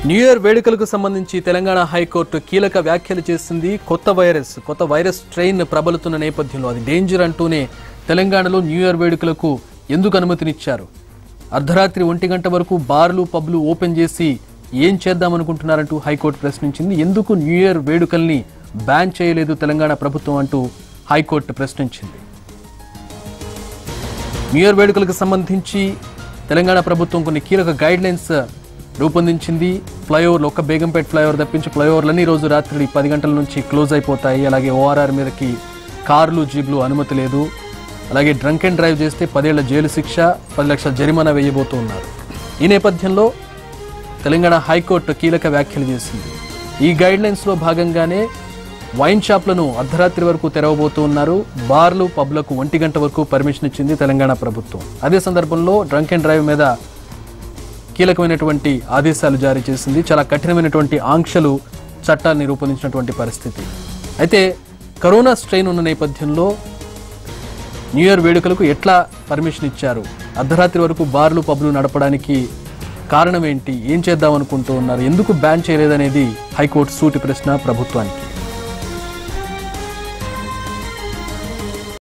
new year వేడుకలకు సంబంధించి Telangana high court కీలక వ్యాఖ్యలు చేసింది కొత్త వైరస్ కొత్త వైరస్ స్ట్రెయిన్ ప్రబలుతున్న నేపథ్యంలో అది డేంజర్ అంటూనే తెలంగాణలో న్యూ ఇయర్ వేడుకలకు ఎందుకు అనుమతినిచ్చారు అర్ధరాత్రి ఒంటి గంట వరకు బార్లు పబ్లు ఓపెన్ చేసి ఏం చేద్దామనుకుంటున్నారంటూ హైకోర్టు ప్రశ్నించింది ఎందుకు న్యూ ఇయర్ వేడుకల్ని బ్యాన్ చేయలేదు తెలంగాణ ప్రభుత్వం అంటూ హైకోర్టు ప్రశ్నించింది న్యూ ఇయర్ వేడుకలకు సంబంధించి తెలంగాణ ప్రభుత్వం కొన్ని కీలక గైడ్ లైన్స్ రూపొందించింది ఫ్లైఓవర్లు ఒక్క బేగంపేట ఫ్లైఓవర్ తప్పించి ఫ్లైఓవర్లన్నీ ఈ రోజు రాత్రి పది గంటల నుంచి క్లోజ్ అయిపోతాయి అలాగే ఓఆర్ఆర్ మీదకి కార్లు జీప్లు అనుమతి లేదు అలాగే డ్రంక్ అండ్ డ్రైవ్ చేస్తే పదేళ్ల జైలు శిక్ష పది లక్షల జరిమానా వేయబోతూ ఉన్నారు ఈ నేపథ్యంలో తెలంగాణ హైకోర్టు కీలక వ్యాఖ్యలు చేసింది ఈ గైడ్ లైన్స్లో భాగంగానే వైన్ షాప్లను అర్ధరాత్రి వరకు తెరవబోతూ ఉన్నారు బార్లు పబ్లకు ఒంటి గంట వరకు పర్మిషన్ ఇచ్చింది తెలంగాణ ప్రభుత్వం అదే సందర్భంలో డ్రంక్ అండ్ డ్రైవ్ మీద కీలకమైనటువంటి ఆదేశాలు జారీ చేసింది చాలా కఠినమైనటువంటి ఆంక్షలు చట్టాన్ని రూపొందించినటువంటి పరిస్థితి అయితే కరోనా స్ట్రెయిన్ ఉన్న నేపథ్యంలో న్యూ ఇయర్ వేడుకలకు ఎట్లా పర్మిషన్ ఇచ్చారు అర్ధరాత్రి వరకు బార్లు పబ్లు నడపడానికి కారణం ఏంటి ఏం చేద్దాం అనుకుంటూ ఉన్నారు ఎందుకు బ్యాన్ చేయలేదనేది హైకోర్టు సూటి ప్రశ్న ప్రభుత్వానికి